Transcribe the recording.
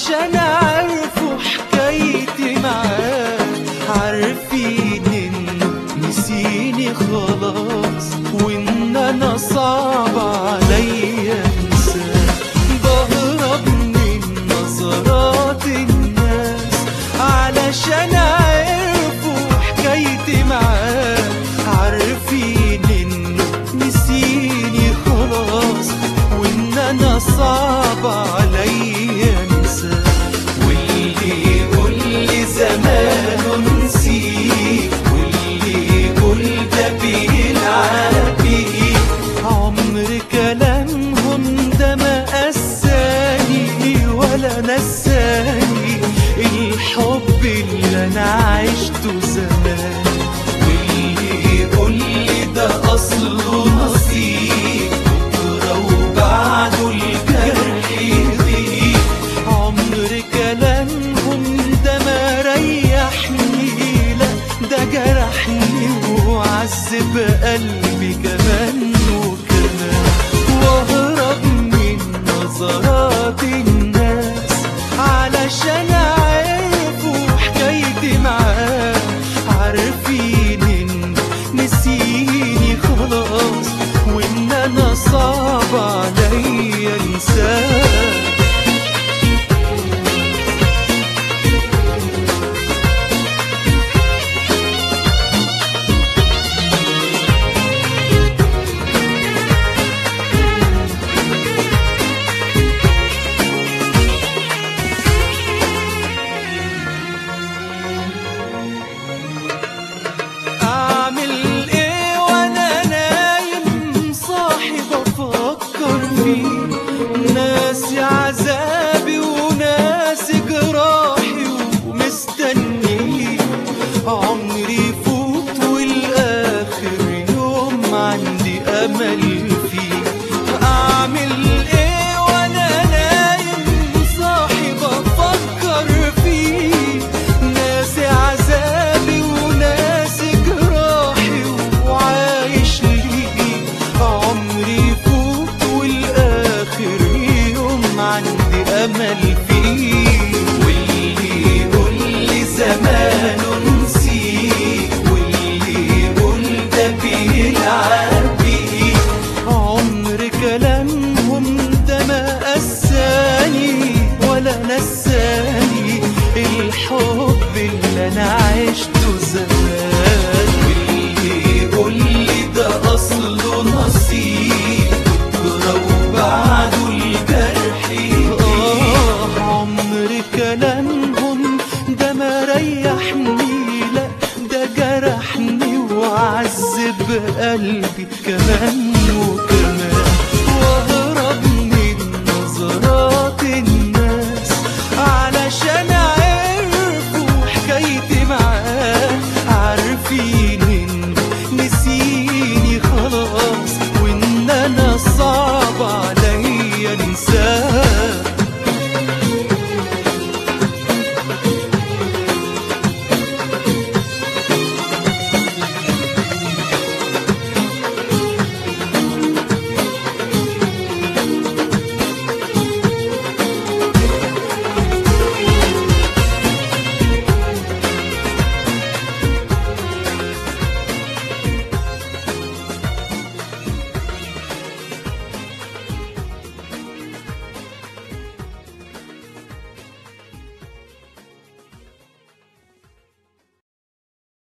علشان عرفوا حكايتي معاه عارفين انه نسيني خلاص وان انا صعب عليا انساه بهرب من نظرات الناس علشان عرفوا حكايتي معاه عارفين انه نسيني خلاص وان انا صعب عليا انساه واللي يقول لي زمانه نسيك واللي يقول ده بيلعب بيه عمر كلامهم ده ما قساني ولا نساني الحب اللي انا عشته زمان واللي يقول لي ده اصله نصيب بكره وبعده الجرح يضيق عمر كلامهم ده ما ريحني لا ده جرحني وعذب قلبي كمان وكمان واهرب من نظرات الناس علشان عرفوا حكايتي معاه عارفين ان نسيني خلاص وان انا صعب عليا انساه اعمل ايه وانا نايم صاحي بفكر فيه ناسي عذابي وناسي جراحي ومستنيه عمري يفوت والاخر يوم عندي امل